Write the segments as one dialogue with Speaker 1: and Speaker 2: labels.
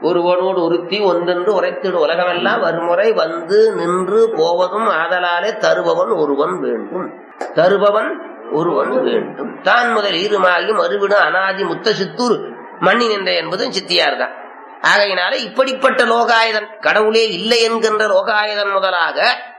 Speaker 1: ஒருவனோடு ஒருத்தி ஒன்றென்று உரைத்திடு உலகமெல்லாம் வறுமுறை வந்து நின்று போவதும் ஆதலாலே தருபவன் ஒருவன் வேண்டும் தருபவன் ஒருவன் வேண்டும் தான் முதல் ஈருமாகி மறுவிடு அனாதி முத்த சித்தூர் மண்ணி நின்ற என்பதும் சித்தியார் தான் ஆகையினால இப்படிப்பட்ட லோகாயுதன் கடவுளே இல்லை என்கின்ற லோகாயுதன் முதலாக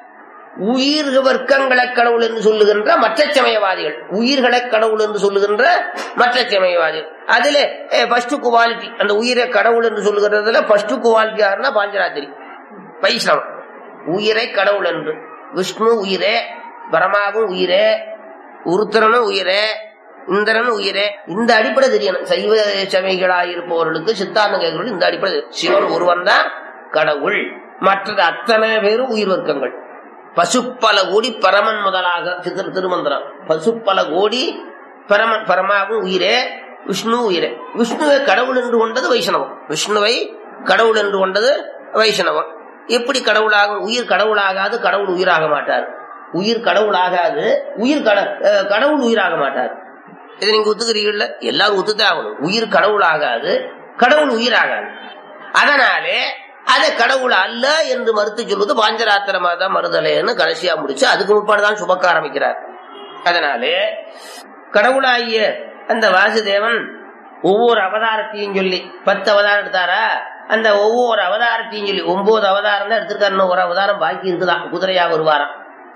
Speaker 1: உயிர் வர்க்கங்களை கடவுள் என்று சொல்லுகின்ற மற்ற சமயவாதிகள் உயிர்களை கடவுள் என்று சொல்லுகின்ற மற்ற சமயவாதிகள் அதுல ஃபர்ஸ்ட் குவாலிட்டி அந்த உயிரை கடவுள் என்று சொல்லுகிறதுல ஃபர்ஸ்ட் குவாலிட்டி யாருன்னா பாஞ்சராத்திரி வைஷ்ணவம் உயிரை கடவுள் என்று விஷ்ணு உயிரே பரமாவும் உயிரே உருத்திரனும் உயிரே இந்திரன் உயிரே இந்த அடிப்படை தெரியணும் சைவ சமயங்களாயிருப்பவர்களுக்கு சித்தாந்தம் கேட்கறது இந்த அடிப்படை தெரியும். சிவன் ஒருவன் தான் கடவுள் மற்றது அத்தனை பேரும் உயிர் வர்க்கங்கள் பசுப்பல கோடி பரமன் முதலாக திரு திருமந்திரம் பசுப்பல கோடி பரமன் பரமாவும் உயிரே விஷ்ணு உயிரே விஷ்ணுவை கடவுள் என்று கொண்டது வைஷ்ணவம் விஷ்ணுவை கடவுள் என்று கொண்டது வைஷ்ணவம் எப்படி கடவுளாகும் உயிர் கடவுளாகாது கடவுள் உயிராக மாட்டார் உயிர் கடவுளாகாது உயிர் கட அஹ் கடவுள் உயிராக மாட்டார் இதை நீங்க ஒத்துக்கிறீங்கல்ல எல்லாரும் ஒத்துதான் ஆகணும் உயிர் கடவுளாகாது கடவுள் உயிராகாது அதனாலே அதை கடவுள் அல்ல என்று மறுத்து சொல்வது பாஞ்சராத்திரமா தான் மறுதலைன்னு கடைசியா முடிச்சு அதுக்கு முற்பாடுதான் சுபக்க ஆரம்பிக்கிறார் அதனாலே கடவுளாகிய அந்த வாசுதேவன் ஒவ்வொரு அவதாரத்தையும் சொல்லி பத்து அவதாரம் எடுத்தாரா அந்த ஒவ்வொரு அவதாரத்தையும் சொல்லி ஒன்பது அவதாரம் தான் எடுத்திருக்காரு இன்னும் ஒரு அவதாரம் பாக்கி இருக்குதான் குதிரையா வருவாராம்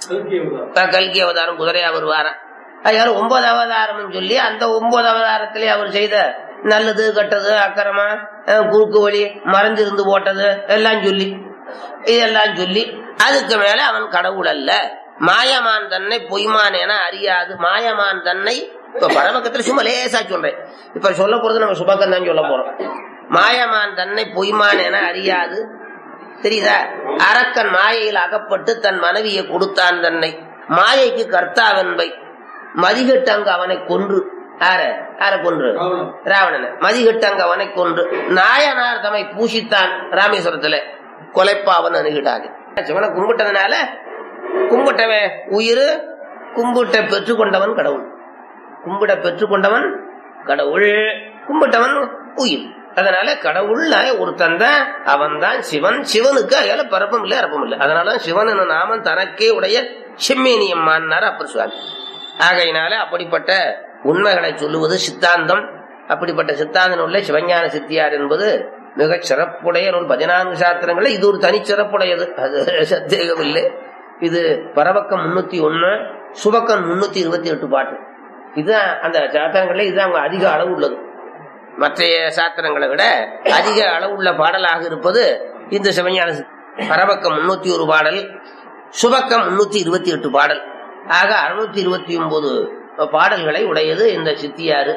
Speaker 1: அஹ் கல்கி அவதாரம் குதிரையா வருவாராம் அதனால ஒன்பது அவதாரம் சொல்லி அந்த ஒன்பது அவதாரத்திலே அவர் செய்த நல்லது கெட்டது அக்கிரமா அஹ் குறுக்கு வழி மறைஞ்சிருந்து போட்டது எல்லாம் சொல்லி இதெல்லாம் சொல்லி அதுக்கு மேல அவன் கடவுள் அல்ல மாயமான் தன்னை பொய்மான் என அறியாது மாயமான் தன்னை இப்ப பரமக்கத்துல சும்மா லேசா சொல்றேன் இப்ப சொல்ல போறது நம்ம சுபக்கம் தான் சொல்ல போறோம் மாயமான் தன்னை பொய்மான் என அறியாது தெரியுதா அரக்கன் மாயையில் அகப்பட்டு தன் மனைவியை கொடுத்தான் தன்னை மாயைக்கு கர்த்தாவென்பை மதிகட்டங்கு அவனை கொன்று ஆர ஆர கொன்று ராவணனை மதிகட்டங்கு அவனை கொன்று நாயனார் தம்மை பூஷித்தான் ராமேஸ்வரத்துல கொலைப்பாவன் அணுகிடாது சிவனை கும்பிட்டதுனால கும்பிட்டவன் உயிர் கும்பிட்ட பெற்றுக்கொண்டவன் கடவுள் கும்பிட பெற்றுக்கொண்டவன் கடவுள் கும்பிட்டவன் உயிர் அதனால கடவுள் ஒருத்தன் தான் அவன் தான் சிவன் சிவனுக்கு அயால பரப்பம் இல்லை இறப்பம் இல்லை அதனால சிவன் என்ற நாமம் தனக்கே உடைய செம்மேனியம் மான்னார் அப்பர் சுவாமி ஆகையினால அப்படிப்பட்ட உண்மைகளை சொல்லுவது சித்தாந்தம் அப்படிப்பட்ட சித்தாந்த நூல்ல சிவஞான சித்தியார் என்பது மிகச் சிறப்புடைய நூல் பதினான்கு சாஸ்திரங்கள்ல இது ஒரு தனிச்சிறப்புடையது அது சந்தேகம் இல்லை இது பரவக்கம் முன்னூத்தி ஒண்ணு சுபக்கம் முன்னூத்தி இருபத்தி எட்டு பாட்டு இதுதான் அந்த சாத்திரங்கள்ல இதுதான் அங்க அதிக அளவு உள்ளது மற்ற சாத்திரங்களை விட அதிக அளவுள்ள பாடலாக இருப்பது இந்த சிவஞான சித்தி. பரவக்கம் முன்னூத்தி ஒரு பாடல் சுபக்கம் முன்னூத்தி இருபத்தி எட்டு பாடல் ஆக அறுநூத்தி இருபத்தி ஒன்பது பாடல்களை உடையது இந்த சித்தியாறு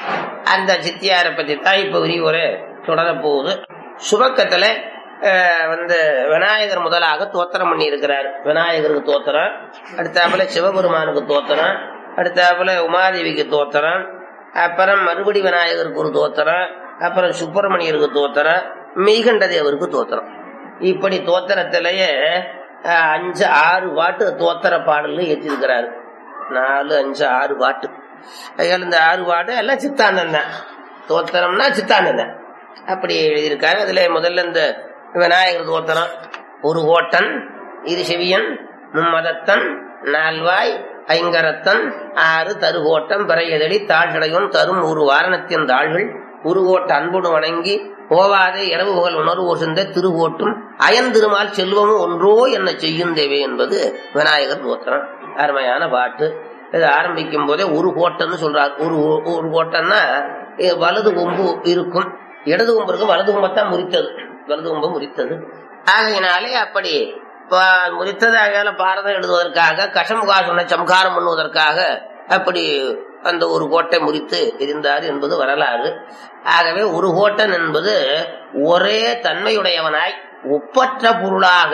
Speaker 1: அந்த சித்தியாரை பத்தி தான் இப்ப விரிவுரை தொடரப் போகுது சுபக்கத்துல அஹ், வந்து விநாயகர் முதலாக தோத்திரம் பண்ணி இருக்கிறார் விநாயகருக்கு தோத்திரம் அடுத்தாப்புல சிவபெருமானுக்கு தோத்திரம் அடுத்தாப்புல உமாதேவிக்கு தோத்திரம் அப்புறம் மறுபடி விநாயகருக்கு ஒரு தோத்திரம் அப்புறம் சுப்பிரமணியருக்கு தோத்திரம் மெய்கண்ட தேவருக்கு தோத்திரம் இப்படி தோத்திரத்திலேயே அஹ், அஞ்சு ஆறு பாட்டு தோத்திர பாடல்ல ஏற்றிருக்கிறாரு நாலு அஞ்சு ஆறு பாட்டு அதனால இந்த ஆறு பாட்டு எல்லாம் சித்தாந்தம் தான் தோத்திரம்னா சித்தாந்தம் தான் அப்படி எழுதியிருக்காரு அதுல முதல்ல இந்த விநாயகர் தோத்திரம் ஒரு ஓட்டன் இரு செவியன் மும்மதத்தன் நால்வாய் ஐங்கரத்தன் ஆறு தருகோட்டம் பிறையதடி தாழ்கடையும் தரும் ஒரு வாரணத்தின் தாள்கள் உருகோட்ட அன்புடு வணங்கி ஓவாதே இரவு புகழ் உணர்வு சிந்த திருவோட்டும் அயந்திருமால் செல்வமும் ஒன்றோ என்ன செய்யும் தேவை என்பது விநாயகர் தோத்திரம் அருமையான பாட்டு இது ஆரம்பிக்கும் போதே ஒரு கோட்டன்னு சொல்றார் ஒரு ஒரு கோட்டன்னா இது வலது கொம்பு இருக்கும் இடது கொம்பு இருக்கும் வலது கொம்பத்தான் முறித்தது வலது கொம்பு முறித்தது ஆகையினாலே அப்படி பா- முறித்தது ஆகையால பாரதம் எழுதுவதற்காக கஷமுகாசுனை சம்காரம் பண்ணுவதற்காக அப்படி அந்த ஒரு கோட்டை முறித்து இருந்தார் என்பது வரலாறு ஆகவே ஒரு கோட்டன் என்பது ஒரே தன்மையுடையவனாய் ஒப்பற்ற பொருளாக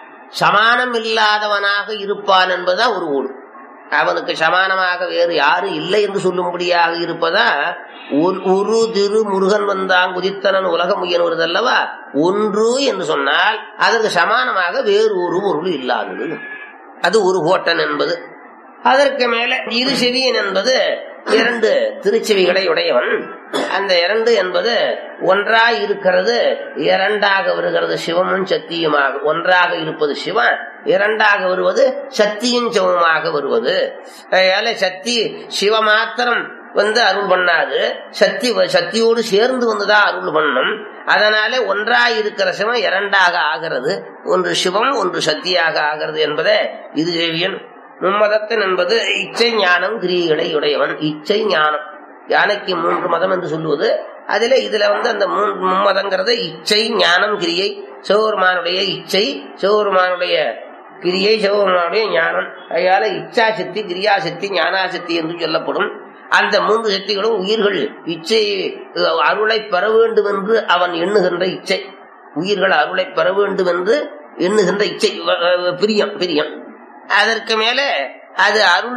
Speaker 1: சமானம் இல்லாதவனாக இருப்பான் என்பதுதான் ஒரு ஊர் அவனுக்கு சமானமாக வேறு யாரும் இல்லை என்று சொல்லும்படியாக இருப்பதா ஒரு- ஒரு திரு முருகன் வந்தான் குதித்தனன் உலகம் உயர்வது அல்லவா ஒன்று என்று சொன்னால் அதற்கு சமானமாக வேறு ஒரு பொருள் இல்லாதது அது ஒரு கோட்டன் என்பது அதற்கு மேல இரு செவியன் என்பது இரண்டு திருச்செவிகளை உடையவன் அந்த இரண்டு என்பது ஒன்றாய் இருக்கிறது இரண்டாக வருகிறது சிவமும் சக்தியுமாக ஒன்றாக இருப்பது சிவன் இரண்டாக வருவது சக்தியும் சிவமாக வருவது அதனால சக்தி சிவ மாத்திரம் வந்து அருள் பண்ணாது சக்தி சக்தியோடு சேர்ந்து வந்துதான் அருள் பண்ணும் அதனால ஒன்றாய் இருக்கிற சிவம் இரண்டாக ஆகிறது ஒன்று சிவம் ஒன்று சக்தியாக ஆகிறது என்பதே இது செவியன் மும்மதத்தன் என்பது இச்சை ஞானம் கிரியைகளை உடையவன் இச்சை ஞானம் யானைக்கு மூன்று மதம் என்று சொல்லுவது அதுல இதுல வந்து அந்த மூன்று மும்மதங்கிறது இச்சை ஞானம் கிரியை சிவபெருமானுடைய இச்சை சிவபெருமானுடைய கிரியை சிவபெருமானுடைய ஞானம் அதனால இச்சா சக்தி கிரியாசக்தி ஞானாசக்தி என்று சொல்லப்படும் அந்த மூன்று சக்திகளும் உயிர்கள் இச்சை அருளை பெற வேண்டும் என்று அவன் எண்ணுகின்ற இச்சை உயிர்கள் அருளை பெற வேண்டும் என்று எண்ணுகின்ற இச்சை பிரியம் பிரியம் அதற்கு மேல அது அருள்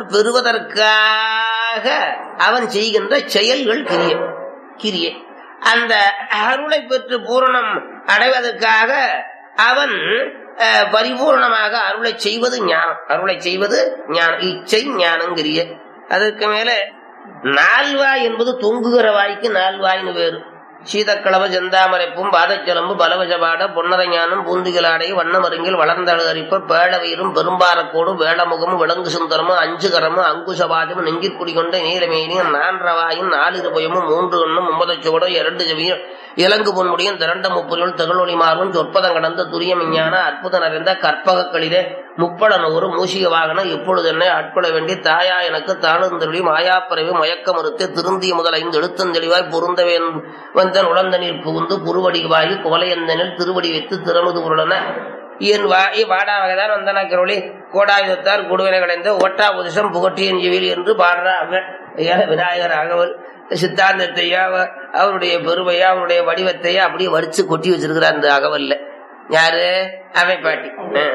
Speaker 1: பெறுவதற்காக அவன் செய்கின்ற செயல்கள் கிரிய கிரிய அந்த அருளை பெற்று பூரணம் அடைவதற்காக அவன் பரிபூர்ணமாக அருளை செய்வது ஞானம் அருளை செய்வது ஞானம் இச்சை ஞானம் கிரிய அதற்கு மேல நால்வாய் என்பது தொங்குகிற வாய்க்கு நால்வாய்னு வேறு சீதக்களவ செந்தாமரைப்பும் பாதச்சலம்பு பலவசபாட பொன்னத ஞானம் பூந்துகிலாடை வண்ணமருங்கில் வளர்ந்தழு அரிப்ப பேழவயிரும் பெரும்பாரக்கோடும் வேளமுகமும் விலங்கு சுந்தரமும் அஞ்சு கரமும் அங்குசபாதமும் நெஞ்சிற்குடி கொண்ட நீலமேனியும் நான்றவாயும் நாலிருபயமும் மூன்று கண்ணும் மும்பதச்சுவடும் இரண்டு செவியும் இலங்கு பொன்முடியும் திரண்ட முப்புரிகள் திகழொளி மாறும் சொற்பதம் கடந்த துரிய விஞ்ஞான அற்புதம் நிறைந்த கற்பகக்களிலே முப்பட நூறு மூசிக வாகனம் இப்பொழுது என்னை ஆட்கொள்ள வேண்டி தாயா எனக்கு தானுந்தொழி மாயாப்பறவை மயக்க மறுத்து திருந்திய முதல் ஐந்து எழுத்தந்தெளிவாய் பொருந்தவே வந்தன் உழந்த நீர் புகுந்து புருவடி வாயு கோலையந்தனில் திருவடி வைத்து திறமுது உருளன என் வாய் வாடா வகைதான் வந்தன கருளி கோடாயுதத்தார் குடுவினை கடைந்து ஓட்டா புதிசம் புகட்டியன் ஜீவில் என்று பாடுற அவன் விநாயகர் அகவல் சித்தாந்தத்தையா அவருடைய பெருமையா அவருடைய வடிவத்தையா அப்படியே வடிச்சு கொட்டி வச்சிருக்கிறார் அந்த அகவல்ல யாரு அவை பாட்டி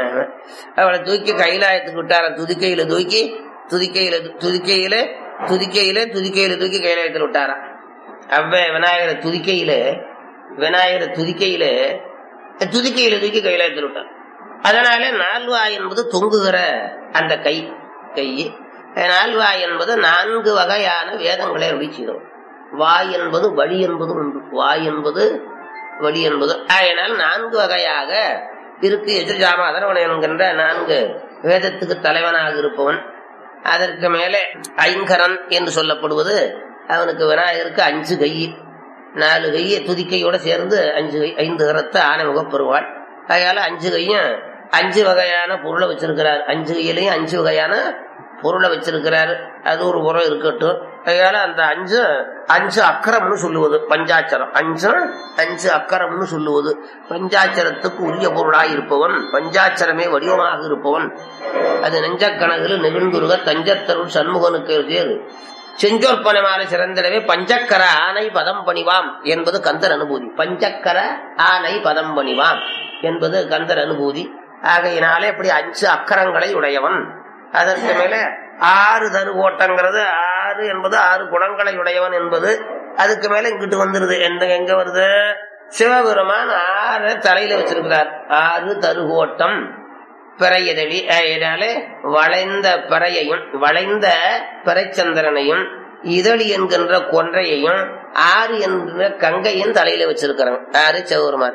Speaker 1: அவளை தூக்கி கைலாயத்துக்கு விட்டார துதிக்கையில தூக்கி துதிக்கையில துதிக்கையில துதிக்கையில துதிக்கையில தூக்கி கைலாயத்தில் விட்டாரா அவ்வ விநாயகரை துதிக்கையில விநாயகரை துதிக்கையில துதிக்கையில தூக்கி கைலாயத்தில் விட்டார் அதனால நால்வாய் என்பது தொங்குகிற அந்த கை கை நால்வாய் என்பது நான்கு வகையான வேதங்களை அருளிச்சிடும் வாய் என்பது வழி என்பது உண்டு வாய் என்பது வழி என்பது அதனால் நான்கு வகையாக இருக்கு எதிர்ஜாம அதரவணன் என்கின்ற நான்கு வேதத்துக்கு தலைவனாக இருப்பவன் அதற்கு மேலே ஐங்கரன் என்று சொல்லப்படுவது அவனுக்கு விநாயகருக்கு அஞ்சு கை நாலு கையை துதிக்கையோட சேர்ந்து அஞ்சு கை ஐந்து கரத்தை ஆனைமுக பெறுவாள் அதனால அஞ்சு கையும் அஞ்சு வகையான பொருளை வச்சிருக்கிறார் அஞ்சு கையிலையும் அஞ்சு வகையான பொருளை வச்சிருக்கிறாரு அது ஒரு புறம் இருக்கட்டும் அதனால அந்த அஞ்சு அஞ்சு அக்கரம்னு சொல்லுவது பஞ்சாட்சரம் அஞ்சு அஞ்சு அக்கரம்னு சொல்லுவது பஞ்சாட்சரத்துக்கு உரிய பொருளாய் இருப்பவன் பஞ்சாட்சரமே வடிவமாக இருப்பவன் அது நெஞ்சக்கணக்கில் நெகிழ்ந்துருக தஞ்சத்தருள் சண்முகனுக்கு சேரு செஞ்சோற்பனமான சிறந்திடவே பஞ்சக்கர ஆனை பதம் பணிவாம் என்பது கந்தர் அனுபூதி பஞ்சக்கர ஆனை பதம் பணிவாம் என்பது கந்தர் அனுபூதி ஆகையினாலே இப்படி அஞ்சு அக்கரங்களை உடையவன் அதற்கு மேல ஆறு தரு ஓட்டங்கிறது ஆறு என்பது ஆறு குணங்களை உடையவன் என்பது அதுக்கு மேல இங்கிட்டு வந்துருது எந்த எங்க வருது சிவபெருமான் ஆறு தலையில வச்சிருக்கிறார் ஆறு தருகோட்டம் பிறையதழி இதனாலே வளைந்த பிறையையும் வளைந்த பிறைச்சந்திரனையும் இதழி என்கின்ற கொன்றையையும் ஆறு என்கிற கங்கையும் தலையில வச்சிருக்கிறாங்க ஆறு சிவபெருமான்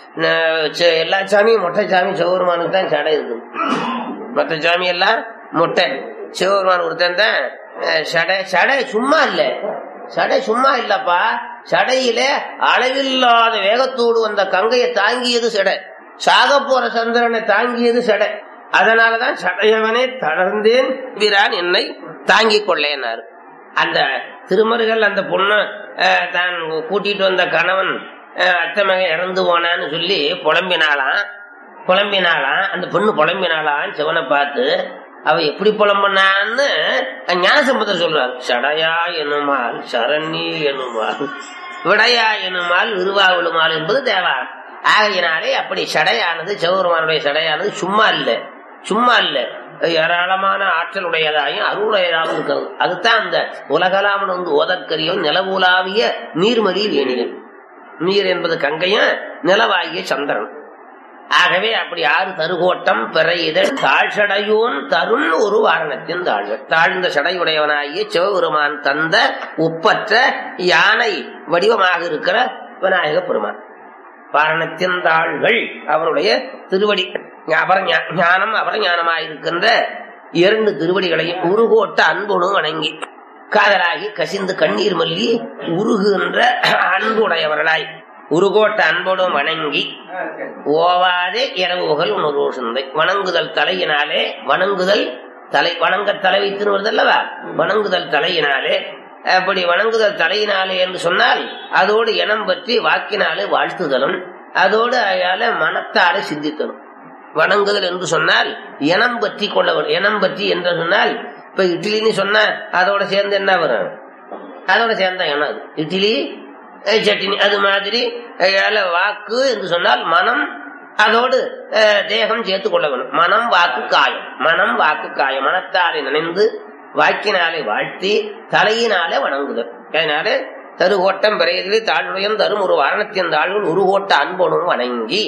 Speaker 1: எல்லா சாமியும் மொட்டை சாமி சிவபெருமானுக்கு தான் சடை இருக்குது மற்ற சாமி எல்லாம் முட்டை சிவபெருமான் ஒருத்தன் தான் சடை சடை சும்மா இல்ல சடை சும்மா இல்லப்பா சடையில அளவில்லாத வேகத்தோடு வந்த கங்கையை தாங்கியது சடை சாக போற சந்திரனை தாங்கியது சடை அதனாலதான் சடையவனே தளர்ந்தேன் வீரான் என்னை தாங்கிக் கொள்ளேனாரு அந்த திருமருகள் அந்த பொண்ணு தான் கூட்டிட்டு வந்த கணவன் அத்தை மகன் இறந்து போனான்னு சொல்லி புலம்பினாலாம் புலம்பினாலாம் அந்த பொண்ணு புலம்பினாலாம் சிவனை பார்த்து அவ எப்படி புலம்புனான்னு ஞானசம்பந்தர் சொல்றாரு சடையா எனுமால் சரணி எனுமால் விடையா எனுமால் விருவா விழுமால் என்பது தேவா ஆகையினாலே அப்படி சடையானது சிவபெருமானுடைய சடையானது சும்மா இல்ல சும்மா இல்ல ஏராளமான ஆற்றல் உடையதாயும் அருளுடையதாகவும் இருக்கிறது அதுதான் அந்த உலகலாமன் வந்து ஓதற்கரியும் நிலவுலாவிய நீர்மறி வேணிகள் நீர் என்பது கங்கையும் நிலவாகிய சந்திரன் ஆகவே அப்படி ஆறு தருகோட்டம் பிறை இதழ் தாழ்சடையோன் தரும் ஒரு வாரணத்தின் தாழ்கள் தாழ்ந்த சடையுடையவனாகிய சிவபெருமான் தந்த ஒப்பற்ற யானை வடிவமாக இருக்கிற விநாயக பெருமான் வாரணத்தின் தாள்கள் அவருடைய திருவடி அபர ஞா- ஞானம் அபர ஞானமாயிருக்கின்ற இரண்டு திருவடிகளையும் உருகோட்ட அன்புடன் வணங்கி காதலாகி கசிந்து கண்ணீர் மல்லி உருகுகின்ற அன்புடையவர்களாய் உருகோட்ட அன்போடும் வணங்கி ஓவாதே இரவுகள் உணர்வு சிந்தை வணங்குதல் தலையினாலே வணங்குதல் தலை வணங்க தலை வைத்து வருதல்லவா வணங்குதல் தலையினாலே அப்படி வணங்குதல் தலையினாலே என்று சொன்னால் அதோடு இனம் பற்றி வாக்கினாலே வாழ்த்துதலும் அதோடு அயால மனத்தாலே சிந்தித்தலும் வணங்குதல் என்று சொன்னால் இனம் பற்றி கொள்ள வேண்டும். இனம் பற்றி என்று சொன்னால் இப்ப இட்லின்னு சொன்னா அதோட சேர்ந்து என்ன வரும் அதோட சேர்ந்த இனம் அது இட்லி அஹ், சட்னி அது மாதிரி அயால வாக்கு என்று சொன்னால் மனம் அதோடு அஹ், தேகம் சேர்த்து கொள்ள வேண்டும் மனம் வாக்கு காயம் மனம் வாக்கு காயம் மனத்தாரை நினைந்து வாக்கினாலே வாழ்த்தி தலையினாலே வணங்குதல் அதனால தருகோட்டம் பிறையதிலே தாழ்வுடையும் தரும் ஒரு வாரணத்தின் தாழ்வுள் உருகோட்ட அன்போடும் வணங்கி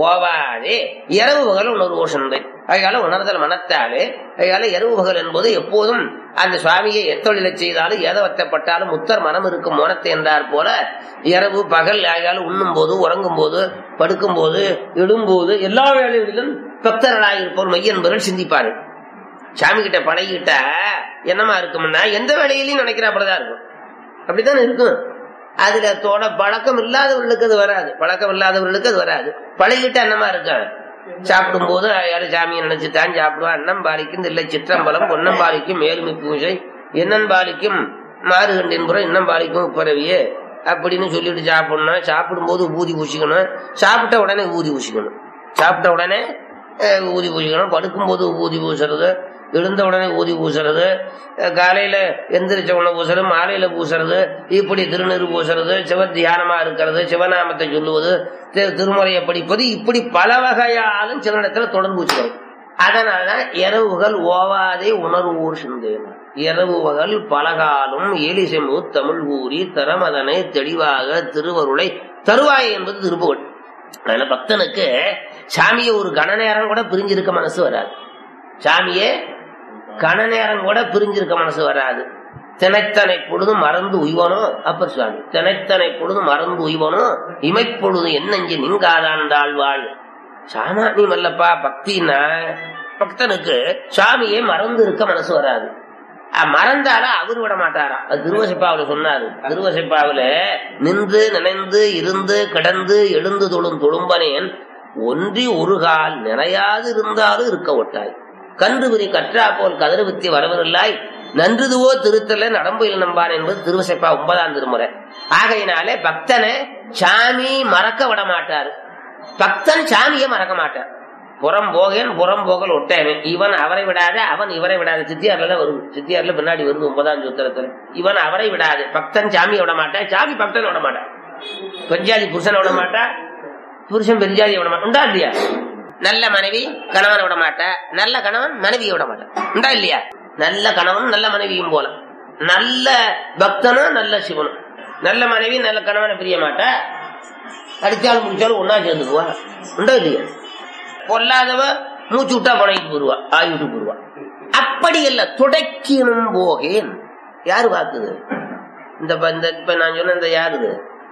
Speaker 1: ஓவாதே இரவு பகல் உணர்வு ஓசந்தை அதனால உணர்தல் மனத்தாலே அதனால இரவு பகல் என்பது எப்போதும் அந்த சுவாமியை எத்தொழிலை செய்தாலும் ஏதவத்தப்பட்டாலும் முத்தர் மனம் இருக்கும் மோனத்தை என்றார் போல இரவு பகல் ஆகையால உண்ணும் போது உறங்கும் போது படுக்கும் போது இடும்போது எல்லா வேலைகளிலும் பக்தர்களாக இருப்போர் மையன்பர்கள் சிந்திப்பார்கள் சாமி கிட்ட பழகிட்டா என்னமா இருக்கும்னா எந்த வேலையிலையும் நினைக்கிறாப்பதான் இருக்கும் அப்படித்தானே இருக்கும் அதுல தோட பழக்கம் இல்லாதவர்களுக்கு அது வராது பழக்கம் இல்லாதவர்களுக்கு அது வராது பழகிட்டா என்னமா இருக்கும் சாப்பிடும் போது யாரு சாமியை நினைச்சுட்டான் சாப்பிடுவான் அன்னம் பாலிக்கும் இல்லை சிற்றம்பலம் பொன்னம் பாலிக்கும் மேலுமை பூஜை என்னன் பாலிக்கும் மாறுகண்டின் புறம் இன்னம் பாலிக்கும் பிறவியே அப்படின்னு சொல்லிட்டு சாப்பிடணும் சாப்பிடும் போது ஊதி பூசிக்கணும் சாப்பிட்ட உடனே ஊதி பூசிக்கணும் சாப்பிட்ட உடனே அஹ், ஊதி பூசிக்கணும் படுக்கும் போது ஊதி பூசுறது எழுந்த உடனே ஊதி பூசுறது அஹ், காலையில எந்திரிச்ச உடனே பூசுறது மாலையில பூசுறது இப்படி திருநீறு பூசுறது சிவ தியானமா இருக்கிறது சிவநாமத்தை சொல்லுவது தி- திருமுறையை படிப்பது இப்படி பல வகையாலும் சிவனிடத்துல தொடர்பு வச்சுக்கிறது அதனாலதான் இரவுகள் ஓவாதே உணர்வூர் சிந்தேன் இரவுகள் பலகாலும் ஏலிசெம்பு தமிழ் ஊறி தரமதனை தெளிவாக திருவருளை தருவாய் என்பது திருப்புகழ் அதனால பக்தனுக்கு சாமியை ஒரு கண நேரம் கூட பிரிஞ்சிருக்க மனசு வராது சாமியே கண நேரம் கூட பிரிஞ்சிருக்க மனசு வராது தினைத்தனை பொழுதும் மறந்து உய்வனோ அப்பர் சுவாமி தினைத்தனை பொழுதும் மறந்து உய்வனோ இமைப்பொழுது என்னஞ்சு நீங்காதாண்டாள் வாழ் சாமானியம் அல்லப்பா பக்தின்னா பக்தனுக்கு சாமியே மறந்து இருக்க மனசு வராது அஹ் மறந்தால அவர் விட மாட்டாரா அது திருவசிப்பாவில சொன்னாரு திருவசிப்பாவில நின்று நினைந்து இருந்து கிடந்து எழுந்து தொழும் தொழும்பனேன் ஒன்றி ஒரு கால் நிறையாது இருந்தாலும் இருக்க ஒட்டாய் கன்று விரி கற்றா போல் கதிரவித்தி வரவரில்லாய் நன்றுதுவோ திருத்தல நடம்புயில் நம்பான் என்பது திருவசைப்பா ஒன்பதாம் திருமுறை ஆகையினாலே பக்தனை சாமி மறக்க விட மாட்டாரு பக்தன் சாமியை மறக்க மாட்டான் புறம் போகேன் புறம் போகல் ஒட்டேன் இவன் அவரை விடாத அவன் இவரை விடாத சித்தியார்ல வருது சித்தியார்ல பின்னாடி வருது ஒன்பதாம் சூத்திரத்துல இவன் அவரை விடாது பக்தன் சாமியை விட மாட்டான் சாமி பக்தனை விட மாட்டான் பெஞ்சாதி புருஷனை விட மாட்டா புருஷன் பெஞ்சாதியை விட மாட்டான் உண்டா இல்லையா நல்ல மனைவி கணவனை விட மாட்டா நல்ல கணவன் மனைவியை விட மாட்டான் உண்டா இல்லையா நல்ல கணவன் நல்ல மனைவியும் போல நல்ல பக்தனும் நல்ல சிவனும் நல்ல மனைவி நல்ல கணவனை பிரிய மாட்டா அடிச்சாலும் முடிச்சாலும் ஒன்னா சேர்ந்துக்குவா உண்டா இல்லையா பொல்லாதவ மூச்சு விட்டா பணகிட்டு போடுவா ஆயுட்டு போடுவா அப்படி இல்ல துடைக்கணும் போகேன் யாரு வாக்குது இந்த ப- இந்த இப்ப நான் சொன்ன இந்த யாருது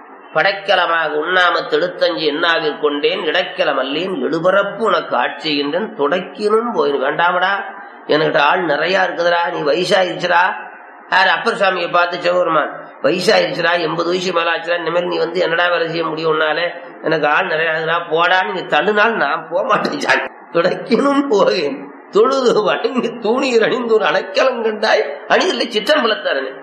Speaker 1: படைக்கலமாக உண்ணாம தெடுத்தஞ்சி என்னாவிற் கொண்டேன் இடைக்கலம் அல்லேன் எழுபரப்பு உனக்கு ஆட்சிகின்றேன் துடைக்கணும் போயின் வேண்டாமடா என்கிட்ட ஆள் நிறைய இருக்குதுடா நீ வயசாயிருச்சுடா யார் அப்பர் சாமியை பார்த்து சிவபெருமான் வயசாயிருச்சுடா எண்பது வயசு மேல ஆச்சுடா இனிமேல் நீ வந்து என்னடா வேலை செய்ய முடியும் உன்னால எனக்கு ஆள் நிறைய ஆகுதுடா போடான்னு நீ தள்ளுனால் நான் போக மாட்டேன் சாமி. துடைக்கணும் போகேன் தொழுது வணங்கி தூணீர் அணிந்து ஒரு அடைக்கலம் கண்டாய் அணிதில்லை சிற்றம்பலத்தாரனே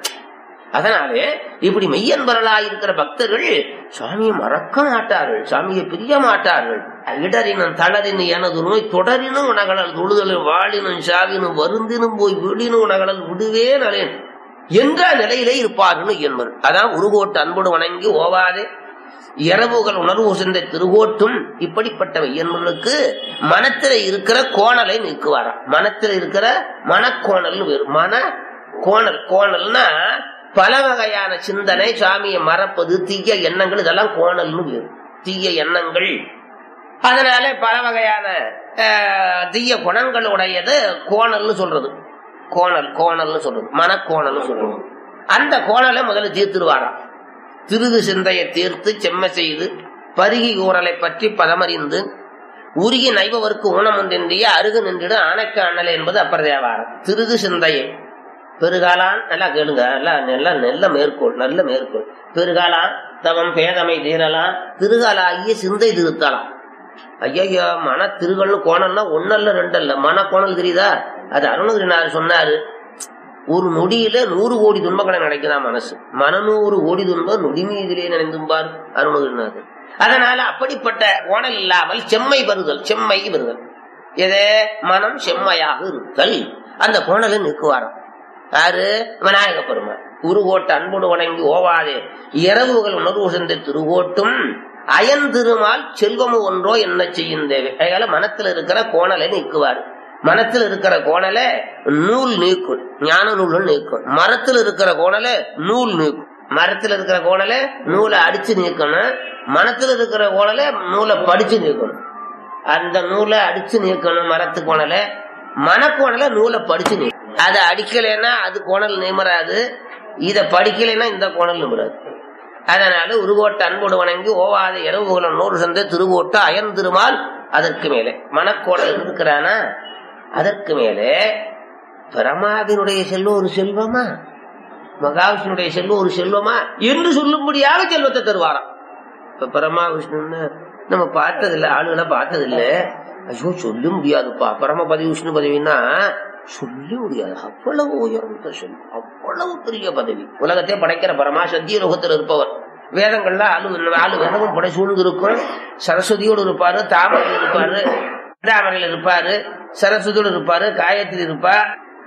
Speaker 1: அதனாலே இப்படி மெய்யன்பர்களாய் இருக்கிற பக்தர்கள் சுவாமியை மறக்க மாட்டார்கள் சுவாமியை பிரிய மாட்டார்கள் இடரினும் தளரினும் எனது நோய் தொடரினும் உனகடல் தொழுதலும் வாழினும் சாவினும் வருந்தினும் போய் விடினும் உனகடல் விடுவே நலேன் என்ற நிலையிலே இருப்பார்கள் என்பர் அதான் உருகோட்டு அன்போடு வணங்கி ஓவாதே இரவுகள் உணர்வு சிந்த திருகோட்டும் இப்படிப்பட்ட மெய்யன்பர்களுக்கு மனத்தில இருக்கிற கோணலை நீக்குவாராம் மனத்தில இருக்கிற மனக்கோணல் வேறு மன கோணல் கோணல்னா பல வகையான சிந்தனை சாமியை மறப்பது தீய எண்ணங்கள் இதெல்லாம் கோணல்னு வேறு தீய எண்ணங்கள் அதனால பல வகையான அஹ், தீய குணங்களுடையது கோணல்னு சொல்றது கோணல் கோணல்னு சொல்றது மனக்கோணல்னு சொல்றது அந்த கோணலை முதல்ல தீர்த்துருவாராம் திருது சிந்தையை தீர்த்து செம்ம செய்து பருகி ஊரலை பற்றி பதமறிந்து உருகி நைபவருக்கு ஊனமுன்றிய அருகு நின்றிடு ஆணைக்கு அண்ணல் என்பது அப்பர் தேவாரம் திருது சிந்தையை பெருகாலான் நல்லா கேளுங்க நல்லா நல்ல நல்ல மேற்கோள் நல்ல மேற்கோள் பெருகாலான் தவம் பேதமை தீரலாம் திருகாலாகிய சிந்தை திருத்தலாம் ஐயா மன திருகள்னு கோணல்னா ஒன்னல்ல ரெண்டல்ல மன கோணல் தெரியுதா அது அருணகிரிநாதர் சொன்னாரு ஒரு நொடியில நூறு கோடி துன்பங்களை நினைக்குதான் மனசு மனநூறு கோடி துன்பம் நொடி மீதிலே நினைந்தும்பார் அருணகிரிநாதர் அதனால அப்படிப்பட்ட கோணல் இல்லாமல் செம்மை வருதல் செம்மை வருதல் எதே மனம் செம்மையாக இருத்தல் அந்த கோணலை நிற்குவாராம் யாரு விநாயக பெருமான் உருகோட்டு அன்போடு வணங்கி ஓவாதே இரவுகள் உணர்வு சென்ற திருவோட்டும் அயன் திருமால் செல்வமு ஒன்றோ என்ன செய்யும் தேவை அதனால மனத்துல இருக்கிற கோணலை நீக்குவார் மனத்தில் இருக்கிற கோணலை நூல் நீக்கும் ஞான நூல் நீக்கும் மரத்தில் இருக்கிற கோணலை நூல் நீக்கும் மரத்தில் இருக்கிற கோணலை நூலை அடிச்சு நீக்கணும் மனத்தில் இருக்கிற கோணலை நூலை படிச்சு நீக்கணும் அந்த நூலை அடிச்சு நீக்கணும் மரத்து கோணலை மனக்கோணலை நூலை படிச்சு நீக்கணும் அதை அடிக்கலைன்னா அது கோணல் நிமராது இத படிக்கலைன்னா இந்த கோணல் நிமராது அதனால உருவோட்ட அன்போடு வணங்கி ஓவாத இரவுகுலம் நூறு சந்தை திருவோட்ட அயன் திருமால் அதற்கு மேலே மனக்கோணல் இருக்கிறானா அதற்கு மேலே பரமாவினுடைய செல்வம் ஒரு செல்வமா மகாவிஷ்ணுடைய செல்வம் ஒரு செல்வமா என்று சொல்லும்படியாக செல்வத்தை தருவாராம் இப்ப பரமா விஷ்ணுன்னு நம்ம பார்த்ததில்ல ஆளுகளை பார்த்ததில்ல ஐயோ சொல்ல முடியாதுப்பா பரம பதவி விஷ்ணு பதவின்னா சொல்ல முடியாது அவ்வளவு உயர்ந்த செல்வம் அவ்வளவு பெரிய பதவி உலகத்தை படைக்கிற பரமா சத்திய லோகத்தில் இருப்பவர் வேதங்கள்ல ஆளு ஆளு வேதமும் படை சூழ்ந்து இருக்கும் சரஸ்வதியோடு இருப்பாரு தாமரையில் இருப்பாரு தாமரையில் இருப்பாரு சரஸ்வதியோடு இருப்பாரு காயத்தில் இருப்பார்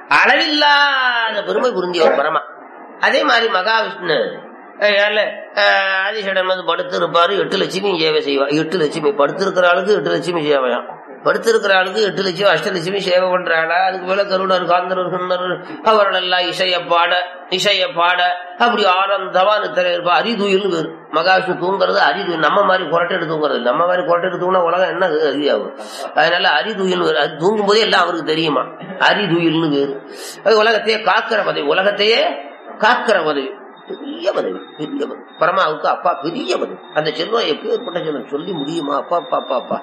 Speaker 1: அளவில்லாத பெருமை புரிந்தியவர் பரமா அதே மாதிரி மகாவிஷ்ணு ஏழு ஆதிசேடன் வந்து படுத்து இருப்பாரு எட்டு லட்சுமி சேவை செய்வா எட்டு லட்சுமி படுத்திருக்கிற ஆளுக்கு எட்டு லட்சுமி சேவையாம் படுத்திருக்கிற ஆளுக்கு எட்டு லட்சம் அஷ்டலட்சுமி சேவை பண்றாளா அதுக்கு மேல கருடர் காந்தர் சுந்தர் அவர்கள் எல்லாம் இசைய பாட இசைய பாட அப்படி ஆனந்தமா நித்திரை இருப்பா அரிதுயில் வேறு மகாவிஷ்ணு தூங்குறது அரிதுயில் நம்ம மாதிரி குரட்டை எடுத்து தூங்குறது இல்ல. நம்ம மாதிரி குரட்டை எடுத்து தூங்கினா உலகம் என்ன அறியாகும் அதனால அரிதுயில் வேறு அது தூங்கும் போதே எல்லாம் அவருக்கு தெரியுமா அரிதுயில்னு வேறு அது உலகத்தையே காக்கிற பதவி உலகத்தையே காக்கிற பதவி பெரிய பதவி பெரிய பதவி பரமாவுக்கு அப்பா பெரிய பதவி அந்த செல்வம் எப்பேற்பட்ட செல்வம் சொல்லி முடியுமா அப்பா அப்பா அப்பா அப்பா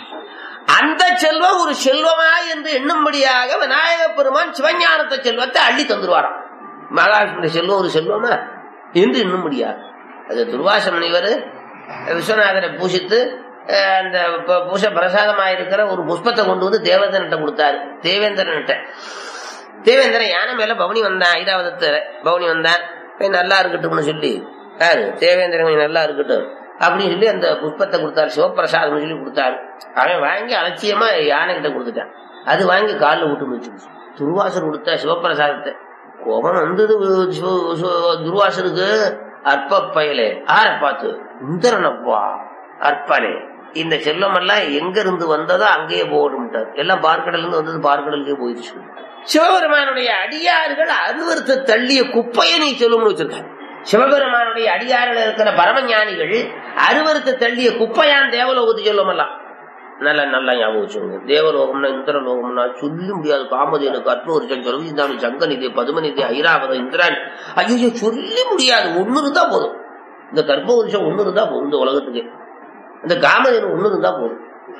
Speaker 1: அந்த செல்வம் ஒரு செல்வமா என்று எண்ணும்படியாக விநாயக பெருமான் சிவஞானத்தை செல்வத்தை அள்ளி தந்துருவாராம் மகாவிஷ்ணு செல்வம் ஒரு செல்வமா என்று எண்ணும்படியாக அது துர்வாச முனிவர் விஸ்வநாதரை பூசித்து அஹ், அந்த ப- பூச பிரசாதமா இருக்கிற ஒரு புஷ்பத்தை கொண்டு வந்து தேவேந்திரன்ட்ட கொடுத்தாரு தேவேந்திரன்ட்ட தேவேந்திரன் யானை மேல பவனி வந்தான் ஐராவதத்துல பவனி வந்தான் போய் நல்லா இருக்கட்டும்னு சொல்லி யாரு தேவேந்திரன் கொஞ்சம் நல்லா இருக்கட்டும் அப்படின்னு சொல்லி அந்த புஷ்பத்தை கொடுத்தாரு சிவபிரசாதம் சொல்லி கொடுத்தாரு அவன் வாங்கி அலட்சியமா யானை கிட்ட கொடுத்துட்டான் அது வாங்கி காலில் விட்டு வச்சு துர்வாசர் கொடுத்த சிவபிரசாதத்தை கோபம் வந்தது சிவ- சிவ- துர்வாசருக்கு அற்ப பயலே ஆர பார்த்து இந்திரனப்பா அற்பனே இந்த செல்வம் எல்லாம் எங்க இருந்து வந்ததோ அங்கேயே போகணும்ட்டார் எல்லாம் பார்க்கடல இருந்து வந்தது பார்க்கடலுக்கே போயிடுச்சு சிவபெருமானுடைய அடியார்கள் அருவருத்த தள்ளிய குப்பையை நீ சொல்லும்னு வச்சிருக்காங்க சிவபெருமானுடைய அடியார்கள் இருக்கிற பரமஞானிகள் அருவருத்த தள்ளிய குப்பையான் தேவலோகத்து சொல்லுமெல்லாம் நல்ல நல்லா ஞாபகம் வச்சுக்கோங்க தேவலோகம்னா இந்திரலோகம்னா சொல்ல முடியாது காமதேனுக்கு அத்மோரிச்சன் சொல்விந்தானு சங்கநிதி பதுமநிதி ஐராவதம் இந்திரன் ஐயோ சொல்ல முடியாது ஒண்ணு இருந்தா போதும் இந்த கர்ப்பவருஷம் ஒண்ணு இருந்தா போதும் இந்த உலகத்துக்கு இந்த காமதேனு ஒண்ணு இருந்தா போதும்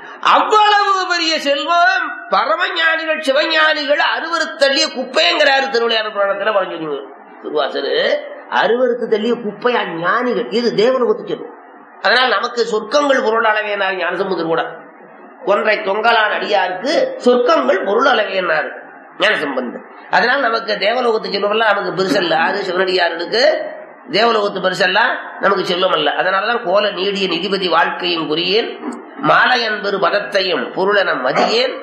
Speaker 1: அவ்வளவு பெரிய செல்வம் பரமஞானிகள் சிவஞானிகள் அருவருத்து தள்ளிய குப்பைங்கிறாரு திருவிளையாடு புராணத்துல பரஞ்சொலி திருவாசரு அருவருத்து தள்ளிய குப்பையா ஞானிகள் இது தேவலோகத்து செல்வம் அதனால் நமக்கு சொர்க்கங்கள் பொருள் அளவேனார் ஞானசமுதர் கூட ஒன்றை தொங்கலான் அடியாருக்கு சொர்க்கங்கள் பொருள் அளவேனார் ஞானசம்பந்தர் அதனால நமக்கு தேவலோகத்து செல்வமெல்லாம் நமக்கு பெருசல்ல அது சிவனடியாருக்கு தேவலோகத்து பெருசெல்லாம் நமக்கு செல்வம் அல்ல அதனாலதான் கோல நீடிய நிதிபதி வாழ்க்கையும் குறியேன் மாலையன் பெரு பதத்தையும் பொருளென மதியேன்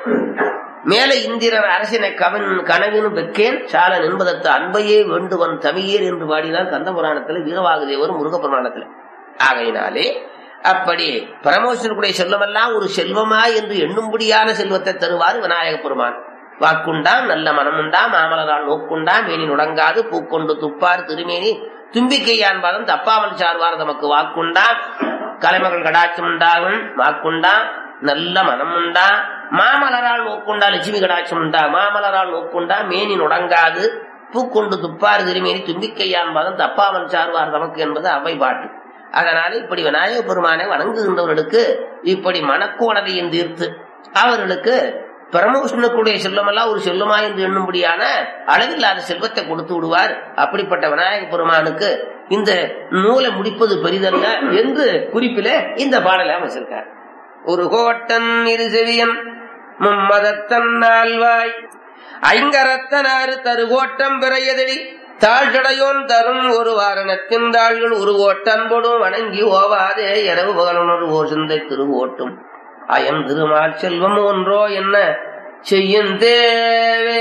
Speaker 1: மேல இந்திரர் அரசினை கவன் கனவினும் பெக்கேன் சால நின்பதத்து அன்பையே வேண்டுவன் தமியேர் என்று பாடினார் கந்த புராணத்துல வீரவாகுதேவர் முருக புராணத்துல ஆகையினாலே அப்படி பரமேஸ்வரனுடைய செல்வமெல்லாம் ஒரு செல்வமா என்று எண்ணும்படியான செல்வத்தை தருவார் விநாயக பெருமான் வாக்குண்டாம் நல்ல மனமுண்டாம் மாமலரால் நோக்குண்டாம் மேனி நுடங்காது பூக்கொண்டு துப்பார் திருமேனி தும்பிக்கையான் பாதம் தப்பாமல் சார்வார் தமக்கு வாக்குண்டாம் கலைமகள் கடாட்சம் உண்டாகும் வாக்குண்டாம் நல்ல மனம் உண்டா மாமலரால் நோக்குண்டா லட்சுமி கடாட்சம் உண்டா மாமலரால் நோக்குண்டா மேனி நுடங்காது பூக்கொண்டு துப்பாறு திருமேனி தும்பிக்கையான் பதம் தப்பாமல் சார்வார் தமக்கு என்பது அவை பாட்டு அதனால இப்படி விநாயக பெருமானை வணங்குகின்றவர்களுக்கு இப்படி மனக்கோணதையும் தீர்த்து அவர்களுக்கு பரமகிருஷ்ணனுக்குடைய செல்வமெல்லாம் ஒரு செல்வமா என்று எண்ணும்படியான அளவில்லாத செல்வத்தை கொடுத்து விடுவார் அப்படிப்பட்ட விநாயக பெருமானுக்கு இந்த நூலை முடிப்பது பெரிதல்ல என்று குறிப்பிலே இந்த பாடலை அமைச்சிருக்கார் ஒரு கோட்டன் இரு செவியன் மும்மதத்தன் நால்வாய் ஐங்கரத்தனாறு தருகோட்டம் பிறையதடி தாழ்கடையோன் தரும் ஒரு வாரணத்தின் தாள்கள் ஒரு ஓட்டன்படும் வணங்கி ஓவாதே இரவு பகலனொரு ஓர் சிந்தை திருவோட்டும் அயம் திருமால் செல்வம் ஒன்றோ என்ன செய்யும் தேவே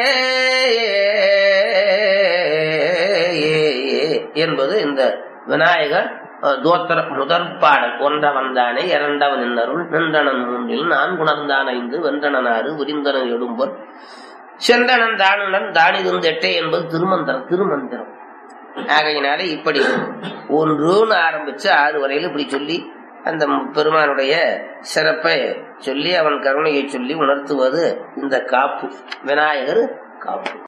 Speaker 1: என்பது இந்த விநாயகர் தோத்திர முதற் பாடல் ஒன்றவன் தானே இரண்டவன் இன்னருள் நின்றனன் மூன்றில் நான் குணர்ந்தான் ஐந்து வென்றனாறு விரிந்தனன் எடும்பொல் சென்றனன் தானுடன் தானிருந்து எட்டே என்பது திருமந்திரம் திருமந்திரம் ஆகையினாலே இப்படி ஒன்றுன்னு ஆரம்பிச்சு ஆறு வரையில இப்படி சொல்லி அந்த பெருமானுடைய சிறப்பை சொல்லி அவன் கருணையை சொல்லி உணர்த்துவது இந்த காப்பு விநாயகர் காப்பு